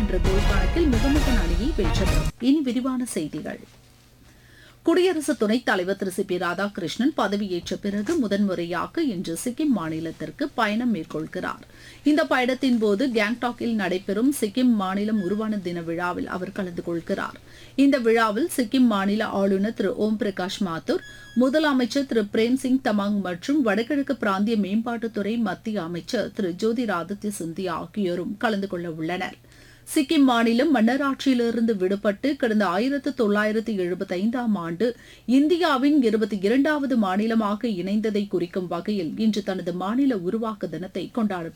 என்ற கோல் கணக்கில் முகமது அணியை வென்றது இனி விரிவான செய்திகள் குடியரசு துணைத் தலைவர் திரு சி பி ராதாகிருஷ்ணன் பதவியேற்ற பிறகு முதன்முறையாக இன்று சிக்கிம் மாநிலத்திற்கு பயணம் மேற்கொள்கிறார் இந்த பயணத்தின் போது கேங்டாக்கில் நடைபெறும் சிக்கிம் மாநிலம் உருவான தின விழாவில் அவர் கலந்து கொள்கிறார் இந்த விழாவில் சிக்கிம் மாநில ஆளுநர் திரு ஓம் பிரகாஷ் மாத்தூர் முதலமைச்சர் திரு பிரேம் சிங் தமாங் மற்றும் வடகிழக்கு பிராந்திய மேம்பாட்டுத்துறை மத்திய அமைச்சர் திரு ஜோதிராதித்ய சிந்தியா ஆகியோரும் கலந்து கொள்ள உள்ளனர் சிக்கிம் மாநிலம் மன்னராட்சியிலிருந்து விடுபட்டு கடந்த ஆயிரத்து தொள்ளாயிரத்து எழுபத்தி ஐந்தாம் ஆண்டு இந்தியாவின் இருபத்தி இரண்டாவது மாநிலமாக இணைந்ததை குறிக்கும் வகையில் இன்று தனது மாநில உருவாக்க தினத்தை கொண்டாட